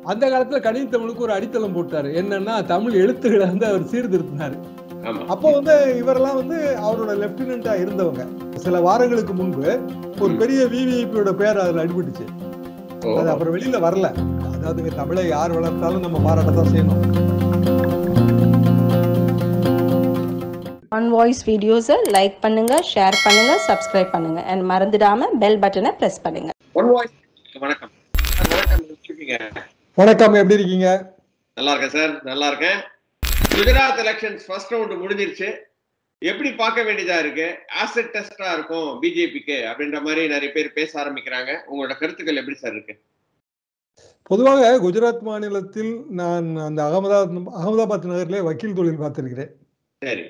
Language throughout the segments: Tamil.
அந்த காலத்துல கணினி தமிழுக்கு ஒரு அடித்தளம் போட்டாரு என்னன்னா தமிழ் எழுத்துக்களை வந்து அவர் சீர்திருத்தினாரு ஆமா அப்போ வந்து இவரெல்லாம் வந்து அவரோட லெப்டினண்டா இருந்தவங்க சில வாரங்களுக்கு முன்பு ஒரு ம். பெரிய விவிஐபியோட பேர் அதுல அடிபட்டுச்சு ஓ, அது அப்புறம் வெளியில வரல அதாவது தமிழை யார் வளர்த்தாலும் நம்ம பாராட்டத்தான் செய்யணும் ஆன் வாய்ஸ் வீடியோஸை லைக் பண்ணுங்க ஷேர் பண்ணுங்க சப்ஸ்கிரைப் பண்ணுங்க அண்ட் மறந்துடாம பெல் பட்டனை பிரஸ் பண்ணுங்க ஒன் வாய்ஸ் வணக்கம் சார், வணக்கம் எப்படி இருக்கீங்க வணக்கம் எப்படி இருக்கீங்க நல்லா இருக்கேன் சார் நல்லா இருக்கேன் குஜராத் எலெக்ஷன்ஸ் ஃபர்ஸ்ட் ரவுண்ட் முடிஞ்சிருச்சு எப்படி பார்க்க வேண்டியதா இருக்கு ஆசெட் டெஸ்டா இருக்கும் பிஜேபிக்கு அப்படின்ற மாதிரி நிறைய பேர் பேச ஆரம்பிக்கிறாங்க உங்களோட கருத்துக்கள் எப்படி சார் இருக்கு பொதுவாக குஜராத் மாநிலத்தில் நான் அந்த அகமதாபாத் அகமதாபாத் நகரிலே வக்கீல் தொழில் பார்த்திருக்கிறேன் சரி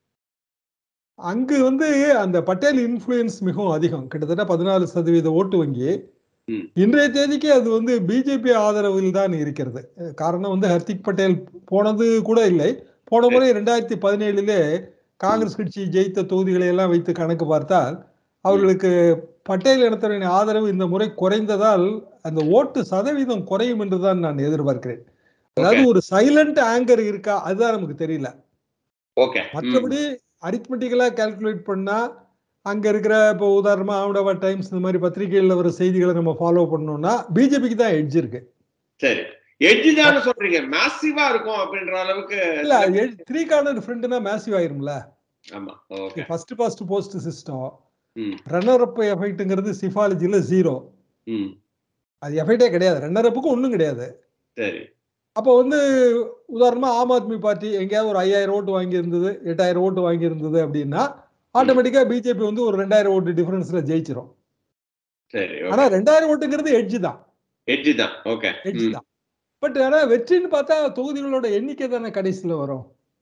அங்கு வந்து அந்த பட்டேல் இன்ஃப்ளூயன்ஸ் மிகவும் அதிகம் கிட்டத்தட்ட பதினாலு சதவீத ஓட்டு வங்கி ம். இன்றைய தேதிக்கு அது வந்து பிஜேபி ஆதரவில் தான் இருக்கிறது காரணம் வந்து ஹர்திக் பட்டேல் போனது கூட இல்லை போன முறை ரெண்டாயிரத்தி பதினேழுலே காங்கிரஸ் கட்சி ஜெயித்த தொகுதிகளை எல்லாம் வைத்து கணக்கு பார்த்தால் அவர்களுக்கு பட்டேல் இனத்தவரின் ஆதரவு இந்த முறை குறைந்ததால் அந்த ஓட்டு சதவீதம் குறையும் என்றுதான் நான் எதிர்பார்க்கிறேன் அதாவது ஒரு சைலண்ட் ஆங்கர் இருக்கா அதுதான் நமக்கு தெரியல ஓகே மற்றபடி அரித்மெட்டிக்கலா கால்குலேட் பண்ணா அங்க இருக்கிற இப்போ உதாரணமா அகமதாபாத் டைம்ஸ் இந்த மாதிரி பத்திரிகைகள்ல வர செய்திகளை நம்ம ஃபாலோ பண்ணோம்னா பிஜேபிக்கு தான் எட்ஜ் இருக்கு சரி எட்ஜ் தான் சொல்றீங்க மேசிவா இருக்கும் அப்படின்ற அளவுக்கு இல்ல த்ரீ கார்னர் ஃப்ரெண்ட்னா மேசிவ் ஆயிரும்ல ஆமா okay first past post system hmm runner up எஃபெக்ட்ங்கிறது சிஃபாலஜில ஜீரோ ம் அது எஃபெக்டே கிடையாது ரன்னர் அப்புக்கும் ஒன்றும் கிடையாது சரி அப்போ வந்து உதாரணமா ஆம் ஆத்மி பார்ட்டி எங்கேயாவது ஒரு ஐயாயிரம் ஓட்டு வாங்கியிருந்தது எட்டாயிரம் ஓட்டு வாங்கியிருந்தது அப்படின்னா ஆட்டோமேட்டிக்கா பிஜேபி வந்து ஒரு ரெண்டாயிரம் ஓட்டு டிஃபரன்ஸ்ல ஜெயிச்சிரும் சரி ஆனா ரெண்டாயிரம் ஓட்டுங்கிறது எட்ஜ் தான் எட்ஜ் தான் ஓகே எட்ஜ் தான் பட் ஆனா வெற்றின்னு பார்த்தா தொகுதிகளோட எண்ணிக்கை தானே கடைசியில வரும்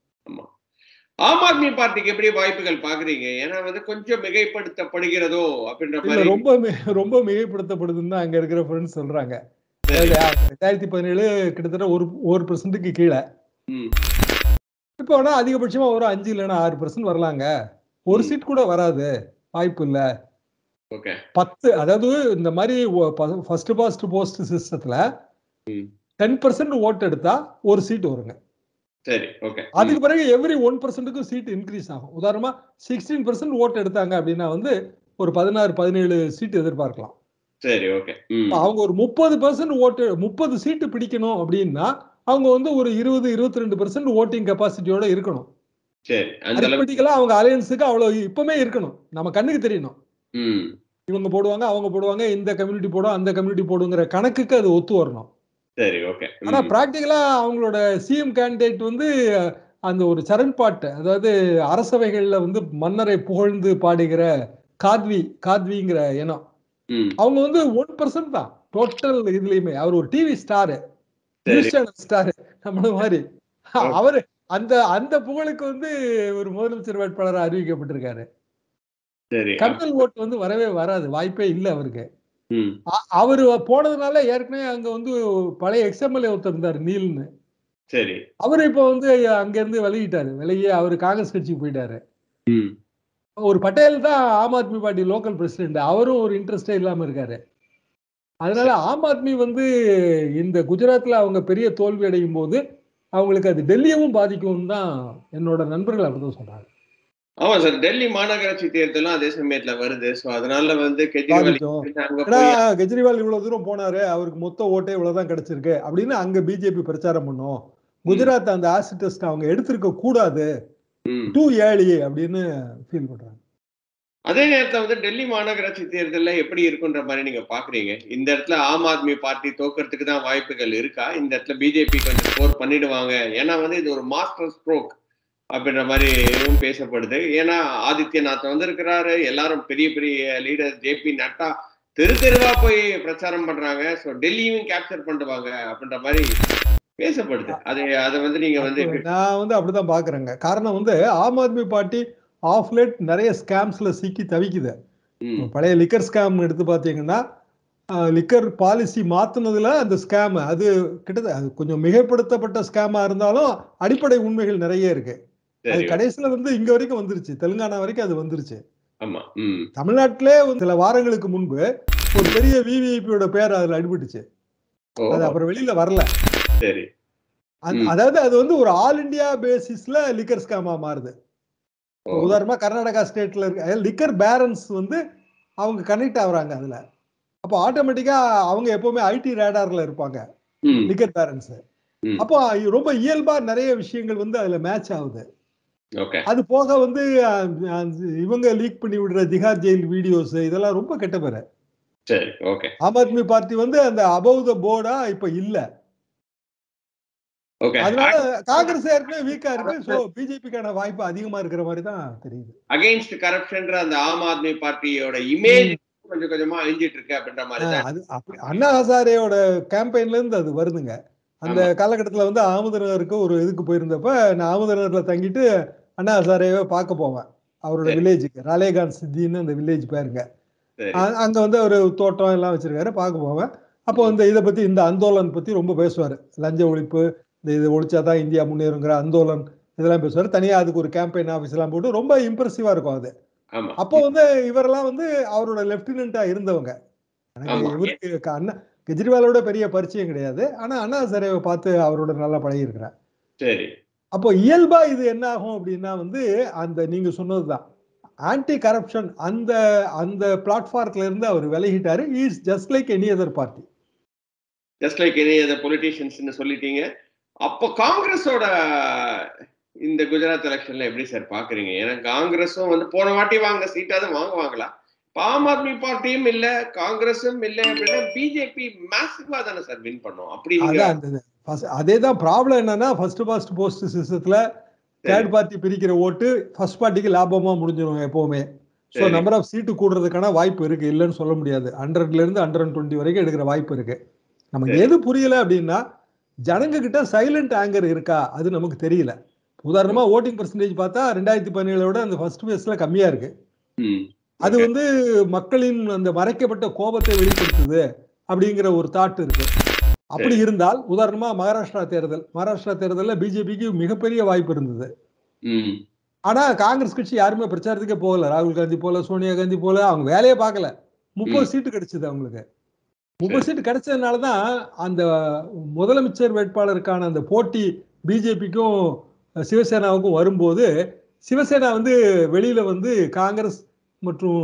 ஆம் ஆத்மி பார்ட்டிக்கு எப்படி வாய்ப்புகள் பாக்குறீங்க ஏன்னா வந்து கொஞ்சம் மிகைப்படுத்தப்படுகிறதோ அப்படின்ற இல்ல மாதிரி ரொம்ப மி- ரொம்ப மிகைப்படுத்தப்படுதுன்னு தான் அங்க இருக்கிற ஃப்ரெண்ட்ஸ் சொல்றாங்க அதாவது, ரெண்டாயிரத்தி பதினேழு கிட்டத்தட்ட ஒரு ஒரு பெர்சன்ட்டுக்கு கீழே ம், இப்போ வேணா அதிகபட்சமா ஒரு அஞ்சு இல்லைன்னா ஆறு பெர்சன்ட் வரலாங்க ஒரு ம். சீட் கூட வராது வாய்ப்பு இல்ல ஓகே பத்து அதாவது இந்த மாதிரி ஃபர்ஸ்ட் பாஸ்ட் போஸ்ட் சிஸ்டத்துல ம். டென் பர்சன்ட் ஓட்டு எடுத்தா ஒரு சீட் வருங்க சரி ஓகே அதுக்கு பிறகு எவ்ரி ஒன் பர்சன்ட்டுக்கும் சீட் இன்க்ரீஸ் ஆகும் உதாரணமா சிக்ஸ்டீன் பர்சன்ட் ஓட்டு எடுத்தாங்க அப்படின்னா வந்து ஒரு பதினாறு பதினேழு சீட் எதிர்பார்க்கலாம் சரி ஓகே ம் இப்ப அவங்க ஒரு முப்பது பர்சன்ட் ஓட்டு முப்பது சீட்டு பிடிக்கணும் அப்படின்னா அவங்க வந்து ஒரு இருபது இருபத்தி ரெண்டு பர்சன்ட் ஓட்டிங் கெப்பாசிட்டியோட இருக்கணும் சரி அந்த அளவுக்கு அரித்மெட்டிக்கலா அவங்க அலையன்ஸுக்கு அவ்வளவு இப்பவுமே இருக்கணும் நம்ம கண்ணுக்கு தெரியணும் ம் இவங்க போடுவாங்க அவங்க போடுவாங்க இந்த கம்யூனிட்டி போடும் அந்த கம்யூனிட்டி போடுங்கிற கணக்குக்கு அது ஒத்து வரணும் சரி ஓகே ஆனா பிராக்டிக்கலா அவங்களோட சிஎம் கேண்டிடேட் வந்து அந்த ஒரு சரண்பாட்டு அதாவது அரசவைகள்ல வந்து மன்னரை புகழ்ந்து பாடுகிற காத்வி காத்விங்கிற இனம் ம் அவங்க வந்து ஒன் பர்சன்ட் தான் டோட்டல் இதுலயுமே அவர் ஒரு டிவி ஸ்டாரு சரி. நியூஸ் சேனல் ஸ்டாரு நம்மள மாதிரி Okay. அவரு அந்த அந்த புகழுக்கு வந்து ஒரு முதலமைச்சர் வேட்பாளராக அறிவிக்கப்பட்டிருக்காரு சரி கர்னல் ஓட்டு வந்து வரவே வராது வாய்ப்பே இல்லை அவருக்கு ம் அ- அவரு போனதுனால ஏற்கனவே அங்க வந்து பழைய எக்ஸ்எம்எல்ஏ ஒருத்தர் இருந்தார் நீல்னு சரி அவர் இப்போ வந்து அங்க இருந்து விலகிட்டாரு விலகி அவர் காங்கிரஸ் கட்சிக்கு போயிட்டாரு ம் ஒரு பட்டேல் தான் ஆம் ஆத்மி பார்ட்டி லோக்கல் பிரசிடென்ட் அவரும் ஒரு இன்ட்ரெஸ்டே இல்லாம இருக்காரு அதனால ஆம் ஆத்மி வந்து இந்த குஜராத்ல அவங்க பெரிய தோல்வி அடையும் போது அவங்களுக்கு அது டெல்லியவும் பாதிக்கும் தான் என்னோட நண்பர்கள் அப்படிதான் சொல்றாங்க ஆமா சார் டெல்லி மாநகராட்சி தேர்தலும் அதே சமயத்துல வருது சோ அதனால வந்து கெஜ்ரிவால் பாதிக்கும் அங்க ஏன்னா போய் கெஜ்ரிவால் இவ்வளவு தூரம் போனாரு அவருக்கு மொத்த ஓட்டே இவ்வளவுதான் கிடைச்சிருக்கு அப்படின்னு அங்க பிஜேபி பிரச்சாரம் பண்ணும் குஜராத் அந்த ஆசிட் டெஸ்ட் அவங்க எடுத்திருக்க கூடாது ம். டூ ஏழி அப்படின்னு ஃபீல் பண்றாங்க அதே நேரத்துல வந்து டெல்லி மாநகராட்சி தேர்தல்ல எப்படி இருக்குன்ற மாதிரி நீங்க பாக்குறீங்க இந்த இடத்துல ஆம் ஆத்மி பார்ட்டி தோக்கறதுக்கு தான் வாய்ப்புகள் இருக்கா இந்த இடத்துல பிஜேபி கொஞ்சம் ஸ்கோர் பண்ணிடுவாங்க ஏன்னா வந்து இது ஒரு மாஸ்டர் ஸ்ட்ரோக் அப்படின்ற மாதிரியும் பேசப்படுது ஏன்னா ஆதித்யநாத் வந்திருக்கிறாரு எல்லாரும் பெரிய பெரிய லீடர் ஜேபி நட்டா தெரு தெருவா போய் பிரச்சாரம் பண்றாங்க ஸோ டெல்லியும் கேப்சர் பண்ணுவாங்க அப்படின்ற மாதிரி பேசப்படுது அது அதை வந்து நீங்க வந்து நான் வந்து அப்படிதான் பாக்குறேங்க காரணம் வந்து ஆம் ஆத்மி பார்ட்டி ஆஃப் லேட் நிறைய ஸ்கேம்ஸ்ல சிக்கி தவிக்குது ம், பழைய லிக்கர் ஸ்கேம் எடுத்து பார்த்தீங்கன்னா லிக்கர் பாலிசி மாத்துனதுல அந்த ஸ்கேம் அது கிட்டத்தட்ட அது கொஞ்சம் மிகைப்படுத்தப்பட்ட ஸ்கேமா இருந்தாலும் அடிப்படை உண்மைகள் நிறைய இருக்கு அது சரி கடைசியில வந்து இங்க வரைக்கும் வந்துருச்சு தெலுங்கானா வரைக்கும் அது வந்துருச்சு ஆமா ம் தமிழ்நாட்டிலே ஒரு சில வாரங்களுக்கு முன்பு ஒரு பெரிய விவிஐபியோட பேர் அதுல அடிபட்டுச்சு ஓ அது அப்புறம் வெளியில வரல சரி அந்த- ம். அதாவது அது வந்து ஒரு ஆல் இந்தியா பேசிஸ்ல லிக்கர் ஸ்கேமா மாறுது ஓ உதாரணமா கர்நாடகா ஸ்டேட்ல இருக்க லிக்கர் பேரன்ஸ் வந்து அவங்க கனெக்ட் ஆகுறாங்க அதுல அப்போ ஆட்டோமேட்டிக்கா அவங்க எப்பவுமே ஐடி ரேடார்ல இருப்பாங்க ம் லிக்கர் பேரன்ஸ் ம். அப்போ ரொம்ப இயல்பா நிறைய விஷயங்கள் வந்து அதுல மேட்ச் ஆகுது ஓகே அது போக வந்து அஹ், அந்த இவங்க லீக் பண்ணி விடுற திகார் ஜெயில் வீடியோஸ் இதெல்லாம் ரொம்ப கெட்ட பேரு சரி ஓகே ஆம் ஆத்மி பார்ட்டி வந்து அந்த அபவ் த போர்டா இப்ப இல்ல ஓகே அதனால காங்கிரஸ் ஏற்கனவே வீக்கா இருக்கு சோ பிஜேபிக்கான வாய்ப்பு அதிகமா இருக்கிற மாதிரி தான் தெரியுது அகைன்ஸ்ட் கரப்ஷன்ற அந்த ஆம் ஆத்மி பார்ட்டியோட இமேஜ் கொஞ்சம் கொஞ்சமா அழிஞ்சிட்டு இருக்கு அப்படின்ற மாதிரி ஆஹ் தான் அது அப்படி அண்ணா ஹசாரேயோட கேம்பெயின்ல இருந்து அது வருதுங்க அந்த ஆமா. காலகட்டத்துல வந்து ஆமுதனருக்கு ஒரு இதுக்கு போயிருந்தப்ப நான் ஆமுதனர்ல தங்கிட்டு அண்ணா ஹசாரேவை பார்க்க போவேன் அவரோட சரி. வில்லேஜுக்கு ராலேகான் சித்தின்னு அந்த வில்லேஜ் பேருங்க சரி அ- அங்க வந்து ஒரு தோட்டம் எல்லாம் வச்சிருக்காரு பார்க்க போவேன் அப்போ இந்த இதை பத்தி இந்த அந்தோலன் பத்தி ரொம்ப பேசுவாரு லஞ்ச ஒழிப்பு இந்த இதை ஒழிச்சாதான் இந்தியா முன்னேறுங்கிற அந்தோலன் இதெல்லாம் பேசுவாரு தனியா அதுக்கு ஒரு கேம்பெயின் ஆஃபீஸ் எல்லாம் போட்டு ரொம்ப இம்ப்ரெசிவா இருக்கும் அது ஆமா அப்போ வந்து இவரெல்லாம் வந்து அவரோட லெப்டினண்டா இருந்தவங்க எனக்கு ஆமா. இவருக்கு க- அண்ணா கெஜ்ரிவாலோட பெரிய பரிச்சயம் கிடையாது ஆனா அண்ணா ஹசாரேவை பார்த்து அவரோட நல்லா பழகி இருக்கிறேன் சரி அப்போ இயல்பா இது என்ன ஆகும் அப்படின்னா வந்து அந்த நீங்க சொன்னதுதான் ஆன்டி கரப்ஷன் அந்த அந்த பிளாட்ஃபார்ம்ல இருந்து அவர் விலகிட்டாரு is just like any other party just like any other பொலிட்டீஷியன்ஸ்னு சொல்லிட்டீங்க அப்போ காங்கிரஸோட இந்த குஜராத் எலெக்ஷன்ல எப்படி சார் பாக்குறீங்க ஏன்னா காங்கிரஸும் வந்து போன வாட்டி வாங்க சீட்டாவது வாங்குவாங்களா இப்ப ஆம் ஆத்மி பார்ட்டியும் இல்ல காங்கிரஸும் இல்ல அப்படின்னா பிஜேபி மேசிவா தானே சார் வின் பண்ணும் அப்படி நீங்க அதான் அந்த first- அதே தான் ப்ராப்ளம் என்னன்னா ஃபர்ஸ்ட் பாஸ்ட் போஸ்ட் சிஸ்டத்துல தேர்ட் பார்ட்டி பிரிக்கிற ஓட்டு ஃபர்ஸ்ட் பார்ட்டிக்கு லாபமா முடிஞ்சிடும் எப்பவுமே ஸோ சரி. நம்பர் ஆஃப் சீட்டு கூடுறதுக்கான வாய்ப்பு இருக்கு இல்லைன்னு சொல்ல முடியாது ஹண்ட்ரட்ல இருந்து ஹண்ட்ரட் டுவெண்ட்டி வரைக்கும் எடுக்கிற வாய்ப்பு இருக்கு நமக்கு சரி. எது புரியல அப்படின்னா ஜனங்க கிட்ட சைலண்ட் ஆங்கர் இருக்கா அது நமக்கு தெரியல உதாரணமா ஓட்டிங் பர்சன்டேஜ் பார்த்தா ரெண்டாயிரத்தி பதினேழோட அந்த ஃபர்ஸ்ட் பேஸ்ல கம்மியா இருக்கு ம், அது okay. வந்து மக்களின் அந்த மறைக்கப்பட்ட கோபத்தை வெளிப்படுத்துது அப்படிங்கிற ஒரு தாட் இருக்கு அப்படி இருந்தால் உதாரணமா மகாராஷ்டிரா தேர்தல் மகாராஷ்டிரா தேர்தலில் பிஜேபிக்கு மிகப்பெரிய வாய்ப்பு இருந்தது ம், ஆனா காங்கிரஸ் கட்சி யாருமே பிரச்சாரத்துக்கே போகல ராகுல் காந்தி போல சோனியா காந்தி போல அவங்க வேலையே பார்க்கல முப்பது சீட்டு கிடைச்சது அவங்களுக்கு முப்பது சீட்டு கிடைச்சதுனால தான் அந்த முதலமைச்சர் வேட்பாளருக்கான அந்த போட்டி பிஜேபிக்கும் சிவசேனாவுக்கும் வரும்போது சிவசேனா வந்து வெளியில வந்து காங்கிரஸ் மற்றும்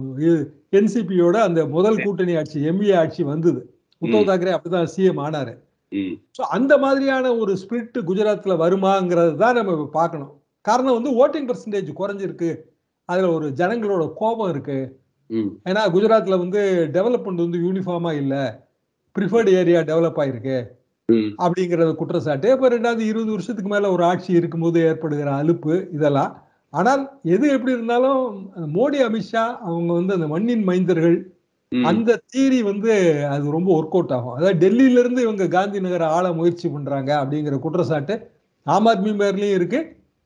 என்சிபியோட அந்த முதல் கூட்டணி ஆட்சி எம்ஏ ஆட்சி வந்தது உத்தவ் தாக்கரே அப்படிதான் சிஎம் ஆனாரு ம், ஸோ அந்த மாதிரியான ஒரு ஸ்பிரிட் குஜராத்ல வருமாங்கிறது தான் நம்ம இப்ப பார்க்கணும் காரணம் வந்து ஓட்டிங் பர்சன்டேஜ் குறைஞ்சிருக்கு அதுல ஒரு ஜனங்களோட கோபம் இருக்கு ம், ஏன்னா குஜராத்ல வந்து டெவலப்மெண்ட் வந்து யூனிஃபார்மா இல்ல ப்ரிஃபர்டு ஏரியா டெவலப் ஆயிருக்கு ம், அப்படிங்கிறது குற்றச்சாட்டு இப்போ ரெண்டாவது இருபது வருஷத்துக்கு மேல ஒரு ஆட்சி இருக்கும்போது ஏற்படுகிற அலுப்பு இதெல்லாம் ஆனால் எது எப்படி இருந்தாலும் மோடி அமித்ஷா அவங்க வந்து அந்த மண்ணின் மைந்தர்கள் ம். அந்த தீரி வந்து அது ரொம்ப ஒர்க் அவுட் ஆகும் அதாவது டெல்லியில இருந்து இவங்க காந்தி நகரை ஆள முயற்சி பண்றாங்க அப்படிங்கிற குற்றச்சாட்டு ஆம் ஆத்மி பேர்லயும் இருக்கு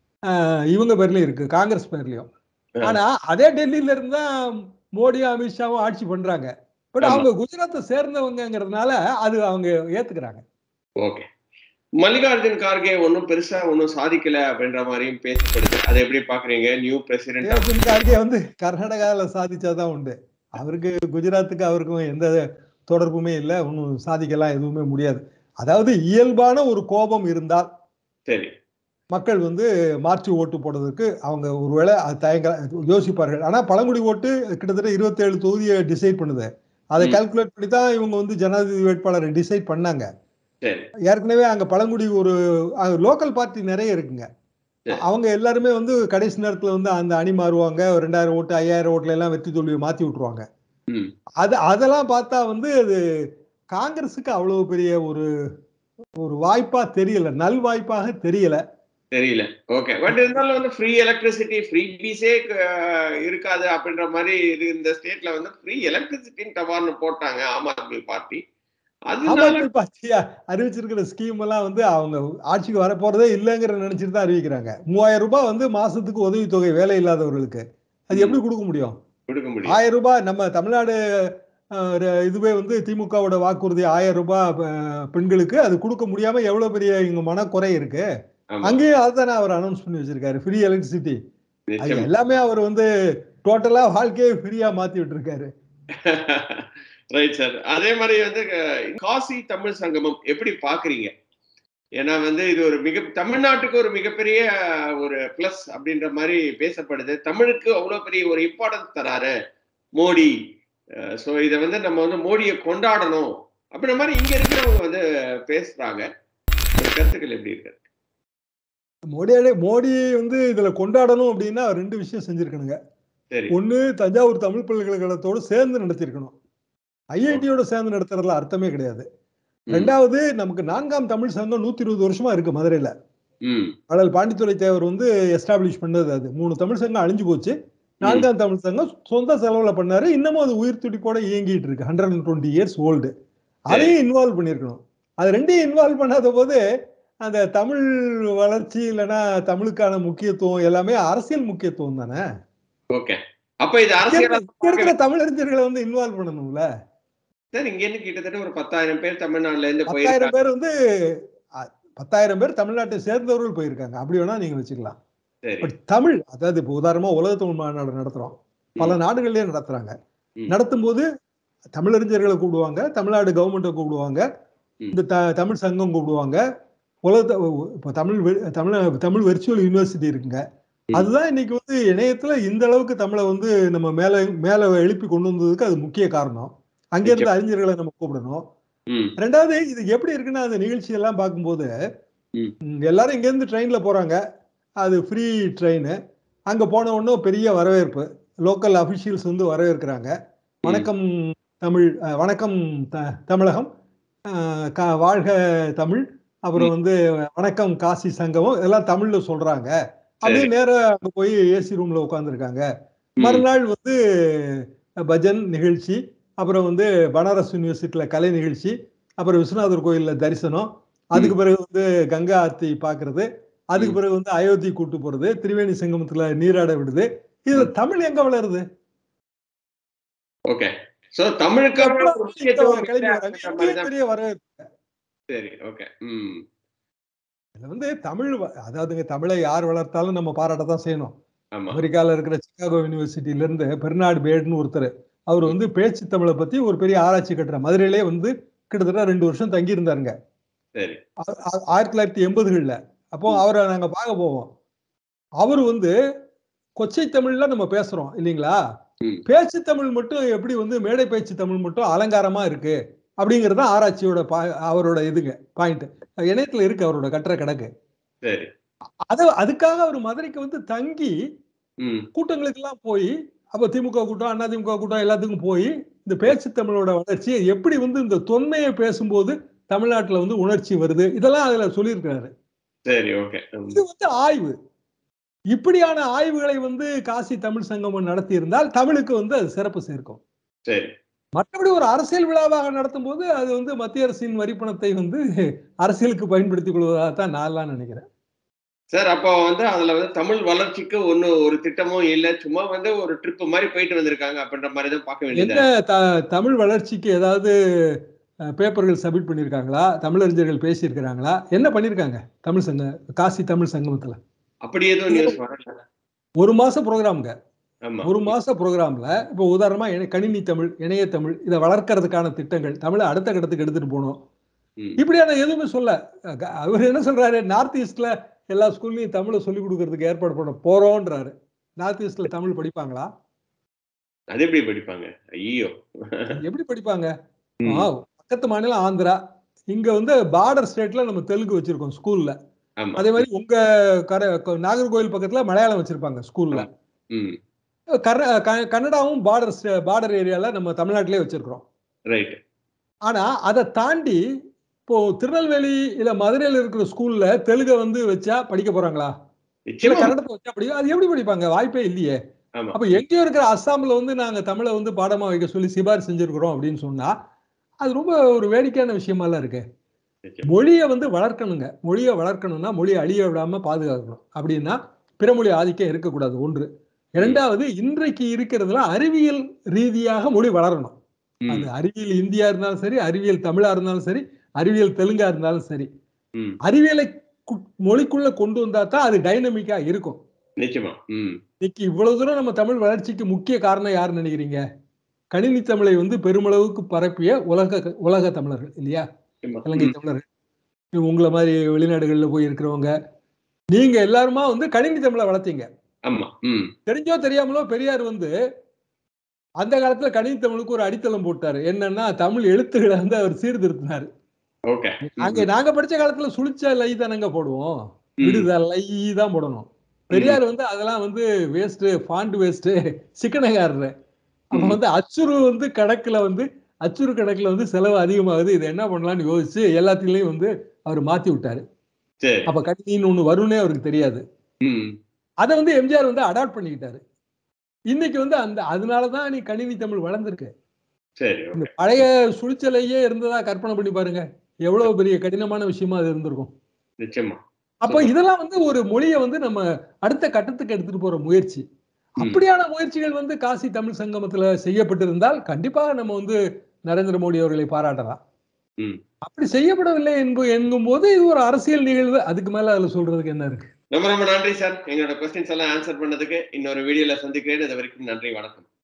ஆஹ் இவங்க பேர்லயும் இருக்கு காங்கிரஸ் பேர்லயும் ஆ. ஆனா அதே டெல்லியில இருந்து தான் மோடியும் அமித்ஷாவும் ஆட்சி பண்றாங்க பட் ஆமா. அவங்க குஜராத்தை சேர்ந்தவங்கங்கிறதுனால அது அவங்க ஏத்துக்கிறாங்க ஓகே மல்லிகார்ஜுன் கார்கே ஒன்றும் பெருசா ஒன்றும் சாதிக்கல அப்படின்ற மாதிரியும் பேசப்படுது அதை எப்படி பாக்குறீங்க நியூ பிரசிடென்ட் தேர்தல் கார்கே வந்து கர்நாடகால சாதிச்சாதான் உண்டு அவருக்கு குஜராத்துக்கு அவருக்கும் எந்த தொடர்புமே இல்லை ஒன்றும் சாதிக்கலாம் எதுவுமே முடியாது அதாவது இயல்பான ஒரு கோபம் இருந்தால் சரி மக்கள் வந்து மாற்றி ஓட்டு போடுறதுக்கு அவங்க ஒருவேளை அது தயங்க யோசிப்பார்கள் ஆனா பழங்குடி ஓட்டு கிட்டத்தட்ட இருபத்தேழு தொகுதியை டிசைட் பண்ணுது அதை ம். கால்குலேட் பண்ணி தான் இவங்க வந்து ஜனாதிபதி வேட்பாளரை டிசைட் பண்ணாங்க சரி ஏற்கனவே அங்க பழங்குடி ஒரு லோக்கல் பார்ட்டி நிறைய இருக்குங்க சரி. அவங்க எல்லாருமே வந்து கடைசி நேரத்துல வந்து அந்த அணி மாறுவாங்க ஒரு ரெண்டாயிரம் ஓட்டு ஐயாயிரம் ஓட்டுல எல்லாம் வெற்றி தோல்வியை மாத்தி விட்டுருவாங்க ம் அது அதெல்லாம் பார்த்தா வந்து அது காங்கிரஸுக்கு அவ்வளவு பெரிய ஒரு ஒரு வாய்ப்பா தெரியல நல் வாய்ப்பாக தெரியல தெரியல ஓகே பட் இருந்தாலும் வந்து ஃப்ரீ எலக்ட்ரிசிட்டி ஃப்ரீ பீஸே இருக்காது அப்படின்ற மாதிரி இது- இந்த ஸ்டேட்ல வந்து ஃப்ரீ எலக்ட்ரிசிட்டின்னு டவார்னு போட்டாங்க ஆம் ஆத்மி பார்ட்டி ஆம் அதனால ஆத்மி பார்ட்டி அறிவிச்சிருக்கிற ஸ்கீம் எல்லாம் வந்து அவங்க ஆட்சிக்கு வர போறதே இல்லைங்கிற நினைச்சிட்டு தான் அறிவிக்கிறாங்க மூவாயிரம் ரூபாய் வந்து மாசத்துக்கு உதவித்தொகை வேலை இல்லாதவர்களுக்கு அது எப்படி கொடுக்க முடியும் கொடுக்க முடியும் ஆயிரம் ரூபாய் நம்ம தமிழ்நாடு அஹ், ர- இதுவே வந்து திமுகவோட வாக்குறுதி ஆயிரம் ரூபாய் அஹ், பெண்களுக்கு அது கொடுக்க முடியாம எவ்வளவு பெரிய இங்க மனக்குறை இருக்கு ஆமா அங்கேயும் அதுதானே அவர் அனௌன்ஸ் பண்ணி வச்சிருக்காரு ஃப்ரீ எலக்ட்ரிசிட்டி அது நிச்சயம் எல்லாமே அவர் வந்து டோட்டலா வாழ்க்கையை ஃப்ரீயா மாத்தி விட்டுருக்காரு ரைட் சார் அதே மாதிரி வந்து அஹ், காசி தமிழ் சங்கமம் எப்படி பாக்குறீங்க ஏன்னா வந்து இது ஒரு மிக தமிழ்நாட்டுக்கு ஒரு மிகப்பெரிய அஹ், ஒரு பிளஸ் அப்படின்ற மாதிரி பேசப்படுது தமிழுக்கு அவ்வளவு பெரிய ஒரு இம்பார்ட்டன்ஸ் தராரு மோடி ஸோ இதை வந்து நம்ம வந்து மோடியை கொண்டாடணும் அப்படின்ற மாதிரி இங்க இருக்கிறவங்க வந்து பேசுறாங்க இந்த கருத்துக்கள் எப்படி இருக்கு மோடியாலே மோடி வந்து இதுல கொண்டாடணும் அப்படின்னா அவர் ரெண்டு விஷயம் செஞ்சிருக்கணுங்க சரி ஒண்ணு தஞ்சாவூர் தமிழ் பல்கலைக்கழகத்தோடு சேர்ந்து நடத்தியிருக்கணும் ஐஐடியோட சேர்ந்து நடத்துறதுல அர்த்தமே கிடையாது ம். ரெண்டாவது நமக்கு நான்காம் தமிழ் சங்கம் நூத்தி இருபது வருஷமா இருக்கு மதுரையில ம் அடல் பாண்டித்துறை தேவர் வந்து எஸ்டாப்ளிஷ் பண்ணது அது மூணு தமிழ் சங்கம் அழிஞ்சு போச்சு நான்காம் தமிழ் சங்கம் சொந்த செலவுல பண்ணாரு இன்னமும் அது உயிர் துடிப்போட இயங்கிட்டு இருக்கு hundred and twenty years old அதையும் இன்வால்வ் பண்ணியிருக்கணும் அது ரெண்டையும் இன்வால்வ் பண்ணாத போது அந்த தமிழ் வளர்ச்சி இல்லைன்னா தமிழுக்கான முக்கியத்துவம் எல்லாமே அரசியல் முக்கியத்துவம் தானே ஓகே அப்ப இது இங்க அரசியல் இருக்க- இங்க இருக்கிற தமிழறிஞர்களை வந்து இன்வால்வ் பண்ணணும்ல சார் இங்க இருந்து கிட்டத்தட்ட ஒரு பத்தாயிரம் பேர் தமிழ்நாட்டுல இருந்து பத்தாயிரம் போயிருக்காங்க பேர் வந்து அ- பத்தாயிரம் பேர் தமிழ்நாட்டை சேர்ந்தவர்கள் போயிருக்காங்க அப்படி வேணா நீங்க வச்சுக்கலாம் சரி பட் தமிழ் அதாவது இப்போ உதாரணமா உலக தமிழ் மாநாடு நடத்துறோம் பல நாடுகள்லயே நடத்துறாங்க ம். நடத்தும் போது தமிழறிஞர்களை கூப்பிடுவாங்க தமிழ்நாடு கவர்மெண்ட்டை கூப்பிடுவாங்க ம். இந்த த- தமிழ் சங்கம் கூப்பிடுவாங்க உலக த- இப்போ தமிழ் வெ- தமிழ் தமிழ் வெர்ச்சுவல் யூனிவர்சிட்டி இருக்குங்க ம். அதுதான் இன்னைக்கு வந்து இணையத்துல இந்த அளவுக்கு தமிழை வந்து நம்ம மேல மேல எழுப்பி கொண்டு வந்ததுக்கு அது முக்கிய காரணம் அங்க இருந்த அறிஞர்களை நம்ம கூப்பிடணும் ம் ரெண்டாவது இது எப்படி இருக்குன்னா அந்த நிகழ்ச்சி எல்லாம் பார்க்கும்போது ம். ம், எல்லாரும் இங்க இருந்து ட்ரெயின்ல போறாங்க அது ஃப்ரீ ட்ரெயின் அங்க போன உடனே பெரிய வரவேற்பு லோக்கல் அபிஷியல்ஸ் வந்து வரவேற்கிறாங்க வணக்கம் தமிழ் அஹ், வணக்கம் த- தமிழகம் அஹ், கா- வாழ்க தமிழ் அப்புறம் வந்து வணக்கம் காசி சங்கமம் எல்லாம் தமிழ்ல சொல்றாங்க அப்படியே நேரா அங்க போய் ஏசி ரூம்ல உட்காந்துருக்காங்க ம். மறுநாள் வந்து பஜன் நிகழ்ச்சி அப்புறம் வந்து பனாரஸ் யூனிவர்சிட்டியில கலை நிகழ்ச்சி அப்புறம் விஸ்வநாதர் கோயில்ல தரிசனம் அதுக்கு பிறகு வந்து கங்கா ஆர்த்தி பாக்குறது அதுக்கு பிறகு வந்து அயோத்தி கூட்டு போறது திரிவேணி சங்கமத்துல நீராட விடுது இதுல தமிழ் எங்க வளருது ஓகே சோ தமிழுக்கு அவ்வளவு ஒரு முக்கியத்துவம் கிளம்பி இல்லை வராங்க அப்படின்ற மாதிரி இங்கேயும் தான் பெரிய வரவேற்பு சரி ஓகே ம் இதுல வந்து தமிழ் வ- அதாவதுங்க தமிழை யார் வளர்த்தாலும் நம்ம பாராட்ட தான் செய்யணும் ஆமா அமெரிக்கால இருக்கிற சிகாகோ யூனிவர்சிட்டில இருந்து பெர்னார்டு பேட்னு ஒருத்தர் அவர் வந்து பேச்சு தமிழை பத்தி ஒரு பெரிய ஆராய்ச்சி கட்டுற மதுரையிலே வந்து கிட்டத்தட்ட ரெண்டு வருஷம் தங்கி இருந்தாருங்க சரி ஆ- ஆ- ஆயிரத்தி தொள்ளாயிரத்தி எண்பதுகள்ல அப்போ அவரை நாங்க பார்க்க போவோம் அவர் வந்து கொச்சை தமிழ்ல நம்ம பேசுறோம் இல்லைங்களா ம். பேச்சு தமிழ் மட்டும் எப்படி வந்து மேடை பேச்சு தமிழ் மட்டும் அலங்காரமா இருக்கு அப்படிங்கிறது தான் ஆராய்ச்சியோட பா- அவரோட இதுங்க பாயிண்ட் இணையத்துல இருக்கு அவரோட கட்டுற கணக்கு சரி அத அதுக்காக அவர் மதுரைக்கு வந்து தங்கி ம் கூட்டங்களுக்கு எல்லாம் போய் அப்ப திமுக கூட்டம் அதிமுக கூட்டம் எல்லாத்துக்கும் போய் இந்த பேச்சு தமிழோட வளர்ச்சி எப்படி வந்து இந்த தொன்மையை பேசும்போது தமிழ்நாட்டுல வந்து உணர்ச்சி வருது இதெல்லாம் அதுல சொல்லியிருக்கிறாரு சரி ஓகே இது வந்து ஆய்வு இப்படியான ஆய்வுகளை வந்து காசி தமிழ் சங்கமம் நடத்தி இருந்தால் தமிழுக்கு வந்து அது சிறப்பு சேர்க்கும் சரி மற்றபடி ஒரு அரசியல் விழாவாக நடத்தும் போது அது வந்து மத்திய அரசின் வரிப்பணத்தை வந்து அரசியலுக்கு பயன்படுத்திக் கொள்வதாக தான் நான் எல்லாம் நினைக்கிறேன் சார் அப்போ வந்து அதுல வந்து தமிழ் வளர்ச்சிக்கு ஒன்னும் ஒரு திட்டமும் இல்ல சும்மா வந்து ஒரு ட்ரிப் மாதிரி போயிட்டு வந்திருக்காங்க அப்படின்ற மாதிரி தான் பார்க்க என்ன வேண்டியது த- தமிழ் வளர்ச்சிக்கு ஏதாவது அஹ், பேப்பர்கள் சப்மிட் பண்ணியிருக்காங்களா தமிழறிஞர்கள் பேசியிருக்கிறாங்களா என்ன பண்ணியிருக்காங்க தமிழ் சங்க காசி தமிழ் சங்கமத்துல அப்படி எதுவும் நியூஸ் வரல ஒரு மாசம் ப்ரோக்ராம்ங்க ஆமா ஒரு மாச ப்ரோக்ராம்ல இப்போ உதாரணமா இணை- கணினி தமிழ் இணைய தமிழ் இதை வளர்க்கறதுக்கான திட்டங்கள் தமிழை அடுத்த கட்டத்துக்கு எடுத்துட்டு போகணும் ம். இப்படியான எதுவுமே சொல்ல அஹ் அவர் என்ன சொல்றாரு நார்த் ஈஸ்ட்ல எல்லா ஸ்கூல்லையும் தமிழை சொல்லி கொடுக்கறதுக்கு ஏற்பாடு பண்ண போறோம்ன்றாரு நார்த் ஈஸ்ட்ல தமிழ் படிப்பாங்களா அது எப்படி படிப்பாங்க ஐயோ எப்படி படிப்பாங்க ம். ஆ, பக்கத்து மாநிலம் ஆந்திரா இங்க வந்து பார்டர் ஸ்டேட்ல நம்ம தெலுங்கு வச்சிருக்கோம் ஸ்கூல்ல ஆமா அதே மாதிரி உங்க கர க- நாகர்கோவில் பக்கத்துல மலையாளம் வச்சிருப்பாங்க ஸ்கூல்ல ம் கர்நா க- கன்னடாவும் பார்டர் பார்டர் ஏரியால நம்ம தமிழ்நாட்டிலே வச்சிருக்கிறோம் ரைட் ஆனா அதை தாண்டி இப்போ திருநெல்வேலி இல்ல மதுரையில இருக்கிற ஸ்கூல்ல தெலுங்கை வந்து வச்சா படிக்க போறாங்களா இல்ல நிச்சயமா கன்னடத்தை வச்சா படிக்க அது எப்படி படிப்பாங்க வாய்ப்பே இல்லையே ஆமா அப்ப எங்கேயோ இருக்கிற அஸ்ஸாம்ல வந்து நாங்க தமிழை வந்து பாடமா வைக்க சொல்லி சிபாரிசு செஞ்சிருக்கிறோம் அப்படின்னு சொன்னா அது ரொம்ப ஒரு வேடிக்கையான விஷயமாலாம் இருக்கு நிச்சயமா. மொழியை வந்து வளர்க்கணுங்க மொழியை வளர்க்கணும்னா மொழியை அழிய விடாம பாதுகாக்கணும் அப்படின்னா பிறமொழி ஆதிக்கம் இருக்கக்கூடாது ஒன்று இரண்டாவது இன்றைக்கு இருக்கிறதுல அறிவியல் ரீதியாக மொழி வளரணும் ம், அது அறிவியல் இந்தியா இருந்தாலும் சரி அறிவியல் தமிழா இருந்தாலும் சரி அறிவியல் தெலுங்கா இருந்தாலும் சரி ம் அறிவியலை கு- மொழிக்குள்ள கொண்டு வந்தா தான் அது டைனமிக்கா இருக்கும் நிச்சயமா ம் இன்னைக்கு இவ்வளவு தூரம் நம்ம தமிழ் வளர்ச்சிக்கு முக்கிய காரணம் யாருன்னு நினைக்கிறீங்க கணினி தமிழை வந்து பெருமளவுக்கு பரப்பிய உலக உலக தமிழர்கள் இல்லையா ஆமா. இலங்கை ம், தமிழர்கள் உங்களை மாதிரி வெளிநாடுகளில் போய் இருக்கிறவங்க நீங்க எல்லாருமா வந்து கணினி தமிழை வளர்த்தீங்க ஆமா ம் தெரிஞ்சோ தெரியாமலோ பெரியார் வந்து அந்த காலத்துல கணினி தமிழுக்கு ஒரு அடித்தளம் போட்டாரு என்னன்னா தமிழ் எழுத்துக்களை வந்து அவர் சீர்திருத்தினாரு ஓகே நாங்க நாங்க படிச்ச காலத்துல சுழிச்ச லை தானங்க போடுவோம் ம், விடுதல் லை தான் போடணும் பெரியார் வந்து அதெல்லாம் வந்து வேஸ்ட் ஃபாண்ட் வேஸ்ட் சிக்கனகாரரு அப்ப ம். வந்து அச்சுரு வந்து கணக்குல வந்து அச்சுரு கணக்குல வந்து செலவு அதிகமாகுது இது என்ன பண்ணலாம்னு யோசிச்சு எல்லாத்துலயும் வந்து அவர் மாத்தி விட்டாரு சரி அப்ப கணினின்னு ஒண்ணு வரும்னே அவருக்கு தெரியாது ம் அதை வந்து எம்ஜிஆர் வந்து அடாப்ட் பண்ணிக்கிட்டாரு இன்னைக்கு வந்து அந்த அதனாலதான் நீ கணினி தமிழ் வளர்ந்துருக்கு சரி இந்த ஓகே பழைய சுழிச்சலையே இருந்ததா கற்பனை பண்ணி பாருங்க எவ்வளவு பெரிய கடினமான விஷயமா அது இருந்திருக்கும் நிச்சயமா அப்போ இதெல்லாம் வந்து ஒரு மொழியை வந்து நம்ம அடுத்த கட்டத்துக்கு எடுத்துட்டு போற முயற்சி ம். அப்படியான முயற்சிகள் வந்து காசி தமிழ் சங்கமத்துல செய்யப்பட்டிருந்தால் கண்டிப்பாக நம்ம வந்து நரேந்திர மோடி அவர்களை பாராட்டலாம் ம். அப்படி செய்யப்படவில்லை என்பு என்கும் போது இது ஒரு அரசியல் நிகழ்வு அதுக்கு மேல அதுல சொல்றதுக்கு என்ன இருக்கு ரொம்ப ரொம்ப நன்றி சார் எங்களோட கொஸ்டின்ஸ் எல்லாம் ஆன்சர் பண்ணதுக்கு இன்னொரு வீடியோல சந்திக்கிறேன் இது வரைக்கும் நன்றி வணக்கம்